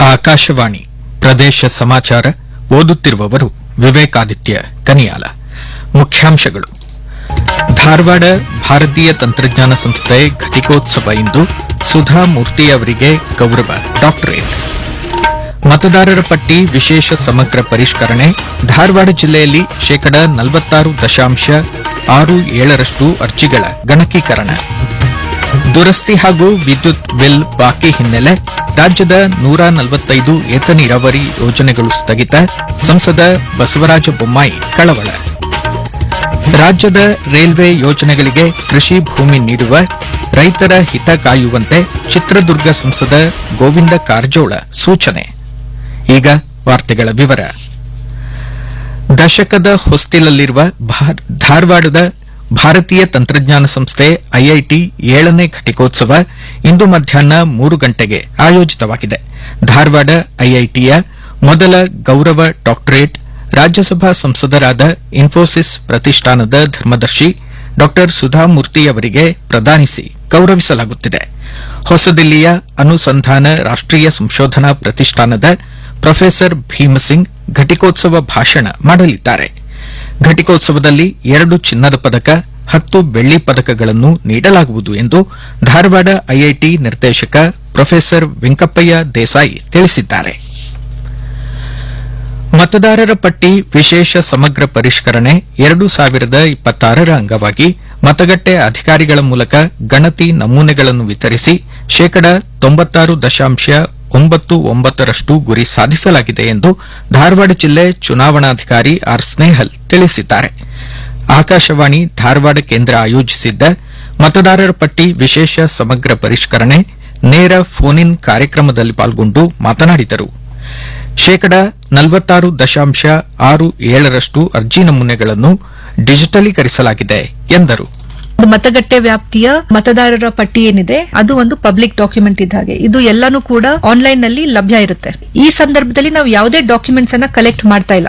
ಆಕಾಶವಾಣಿ ಪ್ರದೇಶ ಸಮಾಚಾರ ಓದುತ್ತಿರುವವರು ವಿವೇಕಾದಿತ್ಯ ಕನಿಯಾಲ ಮುಖ್ಯಾಂಶಗಳು ಧಾರವಾಡ ಭಾರತೀಯ ತಂತ್ರಜ್ಞಾನ ಸಂಸ್ಥೆ ಘಟಿಕೋತ್ಸವ ಇಂದು ಸುಧಾ ಮೂರ್ತಿ ಅವರಿಗೆ ಗೌರವ ಡಾಕ್ಟರೇಟ್ ಮತದಾರರ ಪಟ್ಟಿ ವಿಶೇಷ ಸಮಗ್ರ ಪರಿಷ್ಕರಣೆ ಧಾರವಾಡ ಜಿಲ್ಲೆಯಲ್ಲಿ ಶೇಕಡ ನಲವತ್ತಾರು ದಶಾಂಶ ಆರು ಏಳರಷ್ಟು ಅರ್ಜಿಗಳ ಗಣಕೀಕರಣ ದುರಸ್ತಿ ಹಾಗೂ ವಿದ್ಯುತ್ ಬಿಲ್ ಬಾಕಿ ಹಿನ್ನೆಲೆ ರಾಜ್ಯದ ನೂರ ನಲವತ್ತೈದು ಏತ ನೀರಾವರಿ ಯೋಜನೆಗಳು ಸ್ಥಗಿತ ಸಂಸದ ಬಸವರಾಜ ಬೊಮ್ಮಾಯಿ ಕಳವಳ ರಾಜ್ಯದ ರೈಲ್ವೆ ಯೋಜನೆಗಳಿಗೆ ಕೃಷಿ ಭೂಮಿ ನೀಡುವ ರೈತರ ಹಿತ ಕಾಯುವಂತೆ ಚಿತ್ರದುರ್ಗ ಸಂಸದ ಗೋವಿಂದ ಕಾರಜೋಳ ಸೂಚನೆ ಈಗ ವಾರ್ತೆಗಳ ವಿವರ ದಶಕದ ಹೊಸ್ತಿಲಲ್ಲಿರುವ ಭಾ- ಧಾರವಾಡದ ಭಾರತೀಯ ತಂತ್ರಜ್ಞಾನ ಸಂಸ್ಥೆ ಐಐಟಿ ಏಳನೇ ಘಟಿಕೋತ್ಸವ ಇಂದು ಮಧ್ಯಾಹ್ನ ಮೂರು ಗಂಟೆಗೆ ಆಯೋಜಿತವಾಗಿದೆ ಧಾರವಾಡ ಐಐಟಿಯ ಮೊದಲ ಗೌರವ ಡಾಕ್ಟರೇಟ್ ರಾಜ್ಯಸಭಾ ಸಂಸದರಾದ ಇನ್ಫೋಸಿಸ್ ಪ್ರತಿಷ್ಠಾನದ ಧರ್ಮದರ್ಶಿ ಡಾ ಸುಧಾಮೂರ್ತಿ ಅವರಿಗೆ ಪ್ರದಾನಿಸಿ ಗೌರವಿಸಲಾಗುತ್ತಿದೆ ಹೊಸದಿಲ್ಲಿಯ ಅನುಸಂಧಾನ ರಾಷ್ಟೀಯ ಸಂಶೋಧನಾ ಪ್ರತಿಷ್ಠಾನದ ಪ್ರೊಫೆಸರ್ ಭೀಮಸಿಂಗ್ ಘಟಿಕೋತ್ಸವ ಭಾಷಣ ಮಾಡಲಿದ್ದಾರೆ ಘಟಿಕೋತ್ಸವದಲ್ಲಿ ಎರಡು ಚಿನ್ನದ ಪದಕ ಹತ್ತು ಬೆಳ್ಳಿ ಪದಕಗಳನ್ನು ನೀಡಲಾಗುವುದು ಎಂದು ಧಾರವಾಡ ಐಐಟಿ ನಿರ್ದೇಶಕ ಪ್ರೊಫೆಸರ್ ವೆಂಕಪ್ಪಯ್ಯ ದೇಸಾಯಿ ತಿಳಿಸಿದ್ದಾರೆ ಮತದಾರರ ಪಟ್ಟಿ ವಿಶೇಷ ಸಮಗ್ರ ಪರಿಷ್ಕರಣೆ ಎರಡು ಸಾವಿರದ ಇಪ್ಪತ್ತಾರರ ಅಂಗವಾಗಿ ಮತಗಟ್ಟೆ ಅಧಿಕಾರಿಗಳ ಮೂಲಕ ಗಣತಿ ನಮೂನೆಗಳನ್ನು ವಿತರಿಸಿ ಶೇಕಡ ತೊಂಬತ್ತಾರು ದಶಾಂಶ ಒಂಬತ್ತು ಒಂಬತ್ತರಷ್ಟು ಗುರಿ ಸಾಧಿಸಲಾಗಿದೆ ಎಂದು ಧಾರವಾಡ ಜಿಲ್ಲೆ ಚುನಾವಣಾಧಿಕಾರಿ ಆರ್ ಸ್ನೇಹಲ್ ತಿಳಿಸಿದ್ದಾರೆ ಆಕಾಶವಾಣಿ ಧಾರವಾಡ ಕೇಂದ್ರ ಆಯೋಜಿಸಿದ್ದ ಮತದಾರರ ಪಟ್ಟಿ ವಿಶೇಷ ಸಮಗ್ರ ಪರಿಷ್ಕರಣೆ ನೇರ ಫೋನ್ ಇನ್ ಕಾರ್ಯಕ್ರಮದಲ್ಲಿ ಪಾಲ್ಗೊಂಡು ಮಾತನಾಡಿದರು ಶೇಕಡ ನಲವತ್ತಾರು ದಶಾಂಶ ಆರು ಏಳರಷ್ಟು ಅರ್ಜಿ ನಮೂನೆಗಳನ್ನು ಡಿಜಿಟಲೀಕರಿಸಲಾಗಿದೆ ಎಂದರು ಒಂದು ಮತಗಟ್ಟೆ ವ್ಯಾಪ್ತಿಯ ಮತದಾರರ ಪಟ್ಟಿ ಏನಿದೆ ಅದು ಒಂದು ಪಬ್ಲಿಕ್ ಡಾಕ್ಯುಮೆಂಟ್ ಇದ್ದ ಹಾಗೆ ಇದು ಎಲ್ಲಾನು ಕೂಡ ಆನ್ಲೈನ್ ನಲ್ಲಿ ಲಭ್ಯ ಇರುತ್ತೆ ಈ ಸಂದರ್ಭದಲ್ಲಿ ನಾವು ಯಾವುದೇ ಡಾಕ್ಯುಮೆಂಟ್ಸ್ ಅನ್ನ ಕಲೆಕ್ಟ್ ಮಾಡ್ತಾ ಇಲ್ಲ